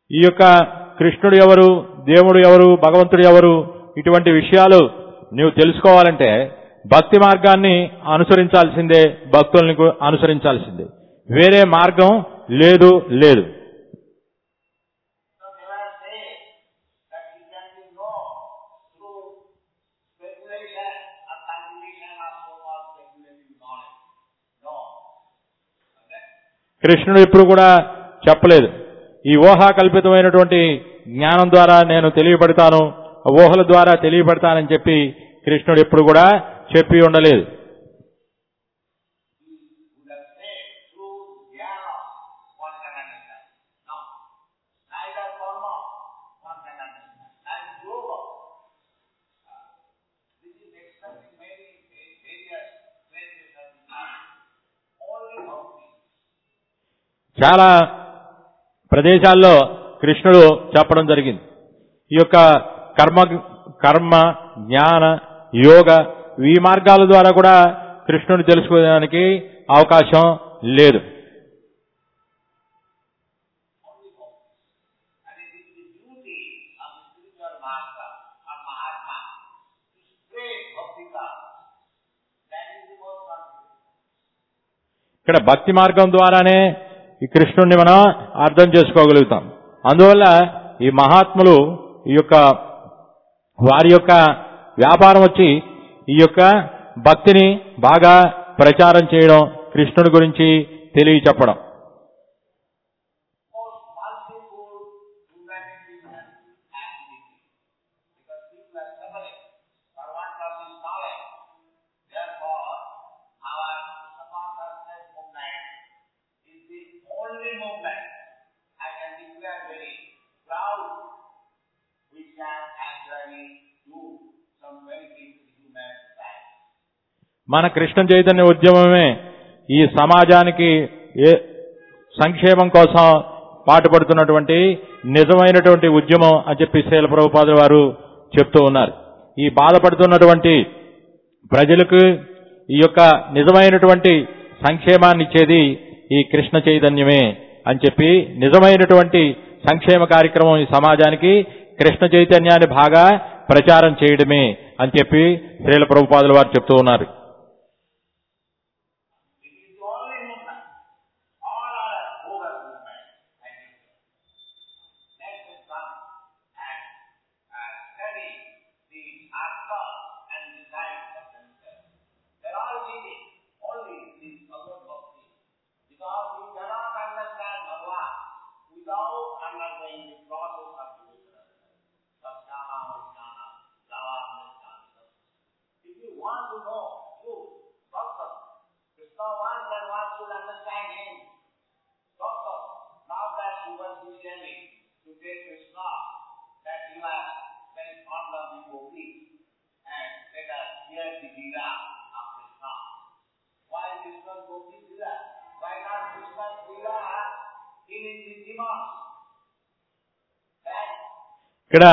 ఈ యొక్క కృష్ణుడు ఎవరు దేవుడు ఎవరు భగవంతుడు ఎవరు ఇటువంటి విషయాలు నీవు తెలుసుకోవాలంటే భక్తి మార్గాన్ని అనుసరించాల్సిందే భక్తుల్ని కు- అనుసరించాల్సిందే వేరే మార్గం లేదు లేదు So never say that it can be known through speculation or cultivation of so-called speculative knowledge. No. Okay? కృష్ణుడు ఇప్పుడు కూడా చెప్పలేదు ఈ ఊహా కల్పితమైనటువంటి జ్ఞానం ద్వారా నేను తెలియబడతాను ఊహల ద్వారా తెలియబడతానని చెప్పి కృష్ణుడు ఎప్పుడు కూడా చెప్పి ఉండలేదు would have said through jnana one can understand. No. Neither karma one can understand. Neither yoga. Uh, This is expressed in many various places of the mind. Only bhakti. చాలా ప్రదేశాల్లో కృష్ణుడు చెప్పడం జరిగింది ఈ యొక్క కర్మ కర్మ జ్ఞాన యోగ ఈ మార్గాల ద్వారా కూడా కృష్ణుని తెలుసుకోవడానికి అవకాశం లేదు Only bhakti. And it is the duty of the spiritual master or Mahatma to spread bhakti karma. That is the most confident. ఇక్కడ భక్తి మార్గం ద్వారానే ఈ కృష్ణుణ్ణి మనం అర్థం చేసుకోగలుగుతాం అందువల్ల ఈ మహాత్ములు ఈ యొక్క వారి యొక్క వ్యాపారం వచ్చి ఈ యొక్క భక్తిని బాగా ప్రచారం చేయడం కృష్ణుడి గురించి తెలియచెప్పడం most multiple humanitarian activity. Because people are suffering for want of this knowledge. Therefore, our Samantasnet movement is the only movement I can declare very proud which can actually do some benefit to human society. మన కృష్ణ చైతన్య ఉద్యమమే ఈ సమాజానికి ఏ సంక్షేమం కోసం పాటుపడుతున్నటువంటి నిజమైనటువంటి ఉద్యమం అని చెప్పి శైల ప్రభుపాదుల వారు చెప్తూ ఉన్నారు ఈ బాధపడుతున్నటువంటి ప్రజలకు ఈ యొక్క నిజమైనటువంటి సంక్షేమాన్ని ఇచ్చేది ఈ కృష్ణ చైతన్యమే అని చెప్పి నిజమైనటువంటి సంక్షేమ కార్యక్రమం ఈ సమాజానికి కృష్ణ చైతన్యాన్ని బాగా ప్రచారం చేయడమే అని చెప్పి శ్రీల ప్రభుపాదుల వారు చెప్తూ ఉన్నారు It is the only movement. All are over movement. I think. Let us come and uh, study the artha and the science of themselves. They are all seeking only this Bhagavad Bhakti. Because we cannot understand Bhagavan without undergoing the process of devotion. Saptama, Vajnana, Lava, Vajnana. If you want to know truth, Bhakti, Krishna wants and wants to understand him. Bhakti, not that you were sincerely to take Krishna, that you are very fond of the gopi, and let us hear the Leela of Krishna. Why Krishna's gopi Leela? Why not Krishna's Leela in the demons? That ఇక్కడ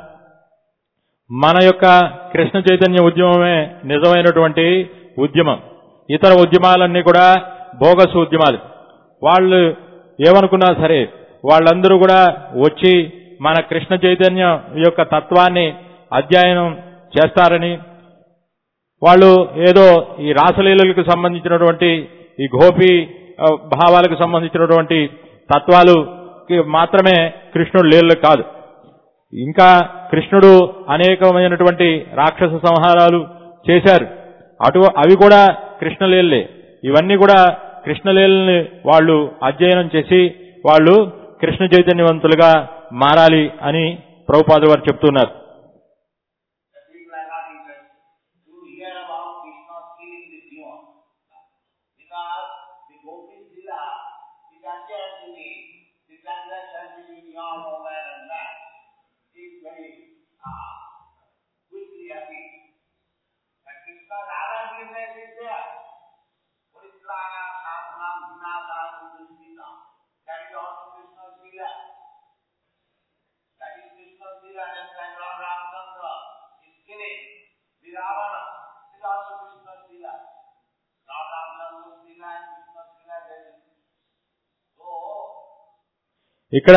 మన యొక్క కృష్ణ చైతన్య ఉద్యమమే నిజమైనటువంటి ఉద్యమం ఇతర ఉద్యమాలన్నీ కూడా bogus ఉద్యమాలు వాళ్ళు ఏమనుకున్నా సరే వాళ్ళందరూ కూడా వచ్చి మన కృష్ణ చైతన్య యొక్క తత్వాన్ని అధ్యయనం చేస్తారని వాళ్ళు ఏదో ఈ రాసలీలలకు సంబంధించినటువంటి ఈ గోపి ఆ, భావాలకు సంబంధించినటువంటి తత్వాలుకి మాత్రమే కృష్ణుడు లీలలు కాదు ఇంకా కృష్ణుడు అనేకమైనటువంటి రాక్షస సంహారాలు చేశారు అటు అవి కూడా కృష్ణలీలలే ఇవన్నీ కూడా కృష్ణలీలని వాళ్ళు అధ్యయనం చేసి వాళ్ళు కృష్ణ చైతన్యవంతులుగా మారాలి అని ప్రభుపాదు వారు చెప్తున్నారు The people are not interested to hear about Krishna killing the demons. Because the Gopi Sila is actually the transaction between young woman and man is very uh, quickly happening. But Krishna's arrogance is there. Puritrana sadhanam vinasa vidusmita. That is also Krishna's Sila. That is Krishna's Sila, just like Ram Ramchandra is killing the Ravana. It is also Krishna's Sila. Ram Ramchandra's Sila and Krishna's Sila, there is. So, ఇక్కడ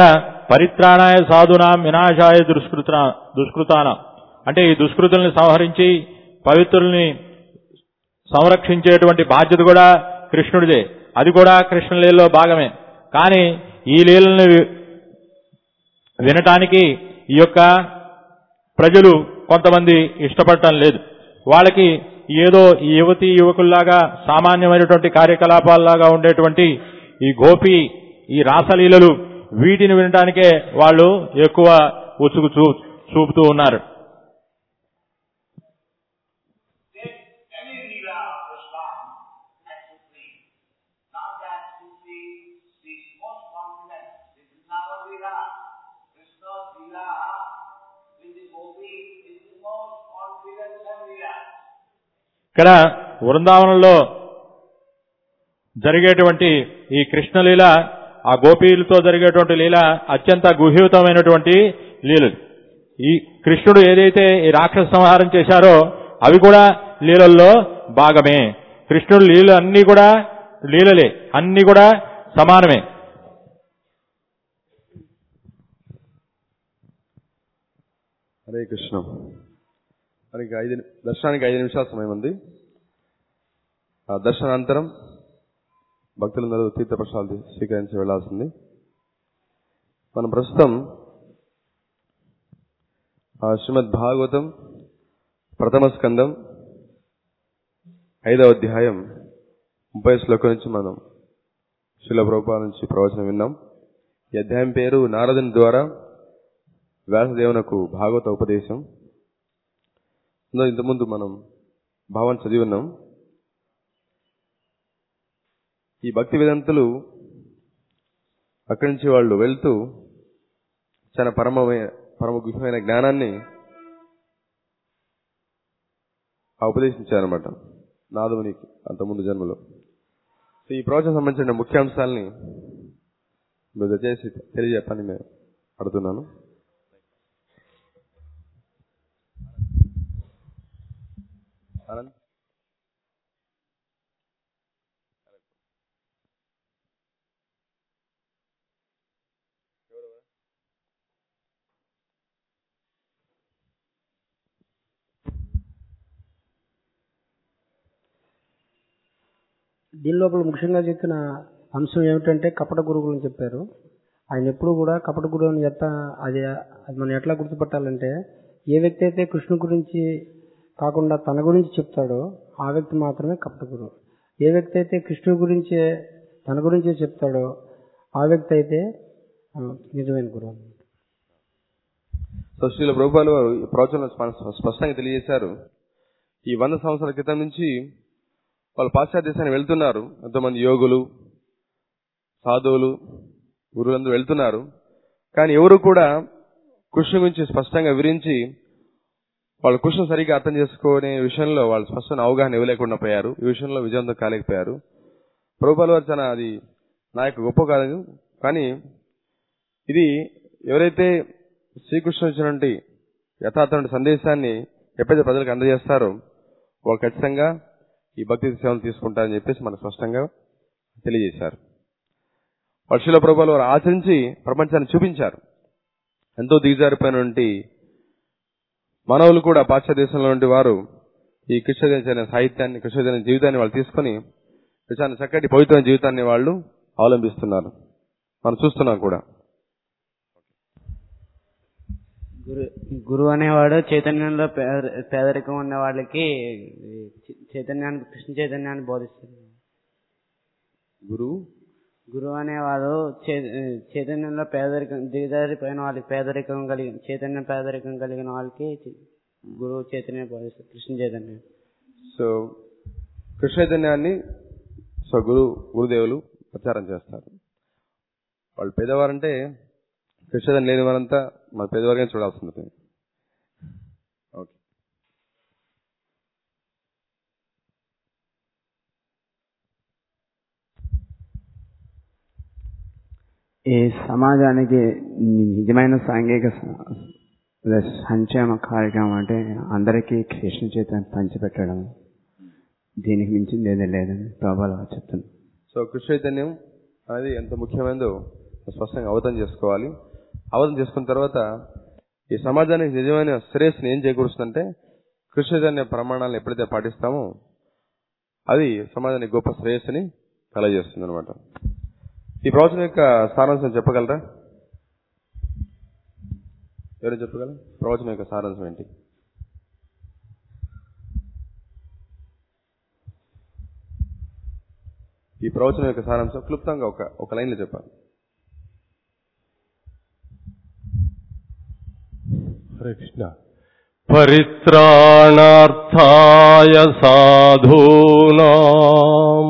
పరిత్రాణాయ సాధునాం వినాశాయ దుష్కృత దుష్కృతానం అంటే ఈ దుష్కృతుల్ని సంహరించి పవిత్రుల్ని సంరక్షించేటువంటి బాధ్యత కూడా కృష్ణుడిదే అది కూడా కృష్ణ లీలలో భాగమే కానీ ఈ లీలని వి- వినటానికి ఈ యొక్క ప్రజలు కొంతమంది ఇష్టపడటం లేదు వాళ్ళకి ఏదో ఈ యువతి యువకుల్లాగా సామాన్యమైనటువంటి కార్యకలాపాల్లాగా ఉండేటువంటి ఈ గోపి ఈ రాసలీలలు వీటిని వినటానికే వాళ్ళు ఎక్కువ ఉత్సుకు చూ చూపుతూ ఉన్నారు Take any leela of Krishna and to see. Not that to see the most confident. This is not a leela. Krishna's leela with the gopi is the most confident leela. ఇక్కడ వృందావనంలో జరిగేటువంటి ఈ కృష్ణలీల ఆ గోపీలతో జరిగేటువంటి లీల అత్యంత గుహ్యూతమైనటువంటి లీలలు ఈ కృష్ణుడు ఏదైతే ఈ రాక్షస సంహారం చేశారో అవి కూడా లీలల్లో భాగమే కృష్ణుడు లీలలు అన్ని కూడా లీలలే అన్ని కూడా సమానమే హరే కృష్ణ మనకి ఐదు ని- దర్శనానికి ఐదు నిమిషాల సమయం ఉంది ఆ దర్శనానంతరం భక్తులందరూ తీర్థప్రసాదాలు స్వీకరించి వెళ్లాల్సింది మనం ప్రస్తుతం ఆ శ్రీమద్ భాగవతం ప్రథమ స్కందం ఐదవ అధ్యాయం ముప్పై శ్లోకం నుంచి మనం శిల ప్రభుపాల నుంచి ప్రవచనం విన్నాం ఈ అధ్యాయం పేరు నారదుని ద్వారా వ్యాసదేవునకు భాగవత ఉపదేశం ఇందులో ఇంతకుముందు మనం భావాన్ని చదివి ఉన్నాం ఈ భక్తి వేదాంతులు అక్కడి నుంచి వాళ్ళు వెళ్తూ చాలా పరమమైన పరమ గుహ్యమైన జ్ఞానాన్ని ఆ ఉపదేశించారనమాట నాదమునికి అంతకుముందు జన్మలో సో ఈ ప్రవచనం సంబంధించిన ముఖ్యాంశాలని మీరు దయచేసి తెలియజెప్పని నేను అడుగుతున్నాను ఆనంద్ దీని లోపల ముఖ్యంగా చెప్పిన అంశం ఏమిటంటే కపట గురువులు అని చెప్పారు ఆయన ఎప్పుడు కూడా కపట గురువుని ఎట్ట అది అది మనం ఎట్లా గుర్తుపట్టాలంటే ఏ వ్యక్తి అయితే కృష్ణు గురించి కాకుండా తన గురించి చెప్తాడో ఆ వ్యక్తి మాత్రమే కపట గురువు ఏ వ్యక్తి అయితే కృష్ణుడి గురించే తన గురించే చెప్తాడో ఆ వ్యక్తి అయితే ఆ, నిజమైన గురువు సో శ్రీల ప్రభుపాలు వారు ఈ ప్రవచనంలో స్ప- స్పష్టంగా తెలియజేశారు ఈ వంద సంవత్సరాల క్రితం నుంచి వాళ్ళు పాశ్చాత్య దేశానికి వెళ్తున్నారు ఎంతోమంది యోగులు సాధువులు గురువులందరూ వెళ్తున్నారు కానీ ఎవరు కూడా కృష్ణ గురించి స్పష్టంగా వివరించి వాళ్ళు కృష్ణ సరిగ్గా అర్థం చేసుకునే విషయంలో వాళ్ళు స్పష్టమైన అవగాహన ఇవ్వలేకుండా పోయారు ఈ విషయంలో విజయవంతం కాలేకపోయారు ప్రభుపాల వారు చాలా అది నా యొక్క గొప్ప కాదు కానీ ఇది ఎవరైతే శ్రీకృష్ణ ఇచ్చినటువంటి యథార్థమైన సందేశాన్ని ఎప్పుడైతే ప్రజలకు అందజేస్తారో వాళ్ళు ఖచ్చితంగా ఈ భక్తి సేవలు తీసుకుంటారని చెప్పేసి మనకు స్పష్టంగా తెలియజేశారు వర్షుల ప్రభులు వారు ఆచరించి ప్రపంచాన్ని చూపించారు ఎంతో దిగజారిపోయినటువంటి మానవులు కూడా పాశ్చాత్య దేశంలో నుండి వారు ఈ కృష్ణ సాహిత్యాన్ని కృష్ణ జీవితాన్ని వాళ్ళు తీసుకొని చాలా చక్కటి పవిత్రమైన జీవితాన్ని వాళ్ళు అవలంబిస్తున్నారు మనం చూస్తున్నాం కూడా గురు గురువు అనేవాడు చైతన్యంలో పేద- పేదరికం ఉన్న వాళ్ళకి చ- చైతన్యాన్ని కృష్ణ చైతన్యాన్ని బోధిస్తుంది గురువు గురువు అనేవాడు చై- చైతన్యంలో పేదరికం దిగజారిపోయిన వాళ్ళకి పేదరికం కలిగి చైతన్యం పేదరికం కలిగిన వాళ్ళకి చి- గురువు చైతన్యం బోధిస్తారు కృష్ణ చైతన్యం సో కృష్ణ చైతన్యాన్ని సో గురు గురుదేవులు ప్రచారం చేస్తారు వాళ్ళు పేదవారంటే కృష్ణ చైతన్యం లేని వారంతా మన పేదవారిగా చూడాల్సి ఉంటుంది ఓకే ఈ సమాజానికి నిజమైన సాంఘిక స- అదే సంక్షేమ కార్యక్రమం అంటే అందరికీ కృష్ణ చైతన్యం పంచిపెట్టడం దీనికి మించింది ఏదీ లేదని ప్రభావాలు చెప్తున్నాను సో కృష్ణ చైతన్యం అనేది ఎంత ముఖ్యమైనదో స్పష్టంగా అవతం చేసుకోవాలి అవధం చేసుకున్న తర్వాత ఈ సమాజానికి నిజమైన శ్రేయస్సుని ఏం చేకూరుస్తుందంటే కృష్ణజన్య ప్రమాణాలను ఎప్పుడైతే పాటిస్తామో అది సమాజానికి గొప్ప శ్రేయస్సుని కలగజేస్తుంది అనమాట ఈ ప్రవచనం యొక్క సారాంశం చెప్పగలరా ఎవరు చెప్పగలరా ప్రవచనం యొక్క సారాంశం ఏంటి ఈ ప్రవచనం యొక్క సారాంశం క్లుప్తంగా ఒక ఒక లైన్లో చెప్పాలి హరే కృష్ణ పరిత్రాణార్థాయ సాధూనాం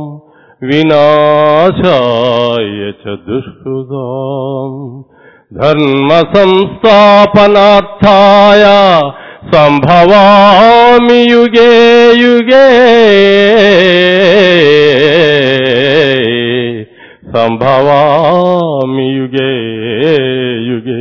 వినాశాయ చ దుష్కృతాం ధర్మ సంస్థాపనార్థాయ సంభవామి యుగే యుగే సంభవామి యుగే యుగే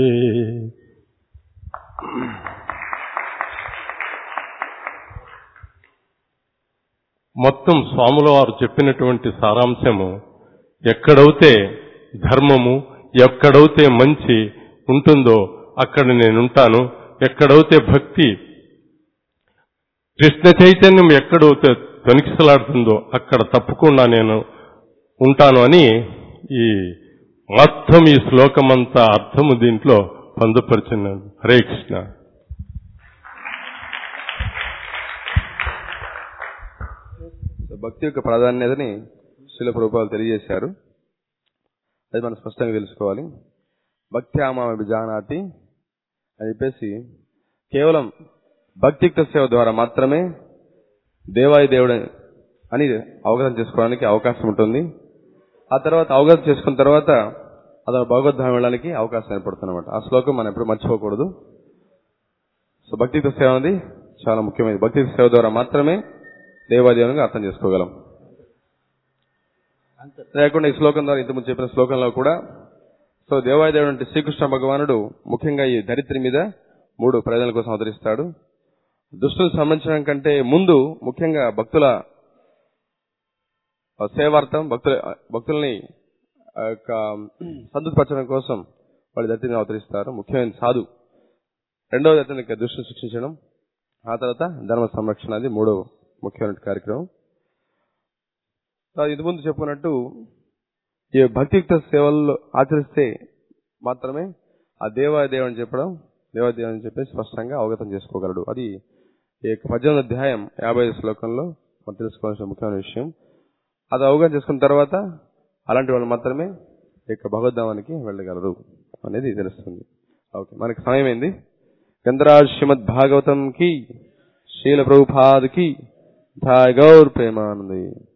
మొత్తం స్వాముల వారు చెప్పినటువంటి సారాంశము ఎక్కడైతే ధర్మము ఎక్కడైతే మంచి ఉంటుందో అక్కడ నేనుంటాను ఎక్కడైతే భక్తి కృష్ణ చైతన్యం ఎక్కడైతే తొనికిసలాడుతుందో అక్కడ తప్పకుండా నేను ఉంటాను అని ఈ మొత్తం ఈ శ్లోకమంతా అర్థము దీంట్లో పొందుపరిచినాడు హరే కృష్ణ సో భక్తి యొక్క ప్రాధాన్యతని శిల ప్రభుపాలు తెలియజేశారు అది మనం స్పష్టంగా తెలుసుకోవాలి భక్తి ఆమామి జానాతి అని చెప్పేసి కేవలం భక్తియుక్త సేవ ద్వారా మాత్రమే దేవాయి దేవుడు అని అవగాహన చేసుకోవడానికి అవకాశం ఉంటుంది ఆ తర్వాత అవగాహన చేసుకున్న తర్వాత అతను భగవద్ధామం వెళ్ళడానికి అవకాశం ఏర్పడుతుంది అనమాట ఆ శ్లోకం మనం ఎప్పుడు మర్చిపోకూడదు సో భక్తియుక్త సేవ అనేది చాలా ముఖ్యమైనది భక్తియుక్త సేవ ద్వారా మాత్రమే దేవాదేవునిగా అర్థం చేసుకోగలం లేకుండా ఈ శ్లోకం ద్వారా ఇంతకుముందు చెప్పిన శ్లోకంలో కూడా సో దేవాదేవుడు అంటే శ్రీకృష్ణ భగవానుడు ముఖ్యంగా ఈ ధరిత్రి మీద మూడు ప్రయోజనాల కోసం అవతరిస్తాడు దుష్టులు సంబంధించడం కంటే ముందు ముఖ్యంగా భక్తుల సేవార్థం భక్తుల భక్తుల్ని ఆ యొక్క సంతృప్తిపరచడం కోసం వాళ్ళు ధరిత్రిని అవతరిస్తారు ముఖ్యమైన సాధు రెండవది అతనికి దుష్టులు శిక్షించడం ఆ తర్వాత ధర్మ సంరక్షణ అది మూడవ ముఖ్యమైన కార్యక్రమం ఇది ముందు చెప్పుకున్నట్టు ఈ భక్తియుక్త సేవల్లో ఆచరిస్తే మాత్రమే ఆ దేవాదేవ అని చెప్పడం దేవాదేవ అని చెప్పి స్పష్టంగా అవగతం చేసుకోగలడు అది ఈ యొక్క పద్దెనిమిది అధ్యాయం యాభై ఐదు శ్లోకంలో మనం తెలుసుకోవాల్సిన ముఖ్యమైన విషయం అది అవగాహన చేసుకున్న తర్వాత అలాంటి వాళ్ళు మాత్రమే ఈ యొక్క భగవద్ధామానికి వెళ్ళగలరు అనేది తెలుస్తుంది ఓకే మనకి సమయం అయింది గంధరాజ్ శ్రీమద్ భాగవతం కి శీల ప్రభుపాద్ కి ధాయ్ గౌర్ ప్రేమానంది